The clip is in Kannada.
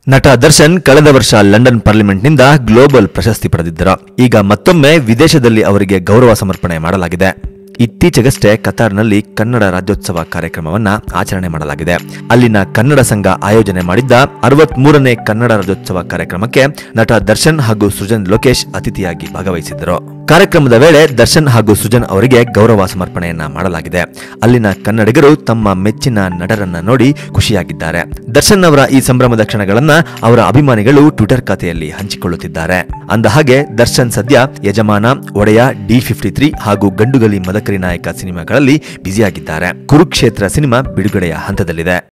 ನಟ ದರ್ಶನ್ ಕಳೆದ ವರ್ಷ ಲಂಡನ್ ಪಾರ್ಲಿಮೆಂಟ್ನಿಂದ ಗ್ಲೋಬಲ್ ಪ್ರಶಸ್ತಿ ಪಡೆದಿದ್ದರು ಈಗ ಮತ್ತೊಮ್ಮೆ ವಿದೇಶದಲ್ಲಿ ಅವರಿಗೆ ಗೌರವ ಸಮರ್ಪಣೆ ಮಾಡಲಾಗಿದೆ ಇತ್ತೀಚೆಗಷ್ಟೇ ಕತಾರ್ನಲ್ಲಿ ಕನ್ನಡ ರಾಜ್ಯೋತ್ಸವ ಕಾರ್ಯಕ್ರಮವನ್ನ ಆಚರಣೆ ಮಾಡಲಾಗಿದೆ ಅಲ್ಲಿನ ಕನ್ನಡ ಸಂಘ ಆಯೋಜನೆ ಮಾಡಿದ್ದ ಅರವತ್ ಮೂರನೇ ಕನ್ನಡ ರಾಜ್ಯೋತ್ಸವ ಕಾರ್ಯಕ್ರಮಕ್ಕೆ ನಟ ದರ್ಶನ್ ಹಾಗೂ ಸೃಜನ್ ಲೋಕೇಶ್ ಅತಿಥಿಯಾಗಿ ಭಾಗವಹಿಸಿದ್ದರು ಕಾರ್ಯಕ್ರಮದ ವೇಳೆ ದರ್ಶನ್ ಹಾಗೂ ಸುಜನ್ ಅವರಿಗೆ ಗೌರವ ಸಮರ್ಪಣೆಯನ್ನ ಮಾಡಲಾಗಿದೆ ಅಲ್ಲಿನ ಕನ್ನಡಿಗರು ತಮ್ಮ ಮೆಚ್ಚಿನ ನಟರನ್ನ ನೋಡಿ ಖುಷಿಯಾಗಿದ್ದಾರೆ ದರ್ಶನ್ ಅವರ ಈ ಸಂಭ್ರಮದ ಕ್ಷಣಗಳನ್ನ ಅವರ ಅಭಿಮಾನಿಗಳು ಟ್ವಿಟರ್ ಖಾತೆಯಲ್ಲಿ ಹಂಚಿಕೊಳ್ಳುತ್ತಿದ್ದಾರೆ ಅಂದಹಾಗೆ ದರ್ಶನ್ ಸದ್ಯ ಯಜಮಾನ ಒಡೆಯ ಡಿ ಫಿಫ್ಟಿ ತ್ರೀ ಹಾಗೂ ಗಂಡುಗಲಿ ಮದಕರಿ ನಾಯಕ ಸಿನಿಮಾಗಳಲ್ಲಿ ಬ್ಯುಸಿಯಾಗಿದ್ದಾರೆ ಕುರುಕ್ಷೇತ್ರ ಸಿನಿಮಾ ಬಿಡುಗಡೆಯ ಹಂತದಲ್ಲಿದೆ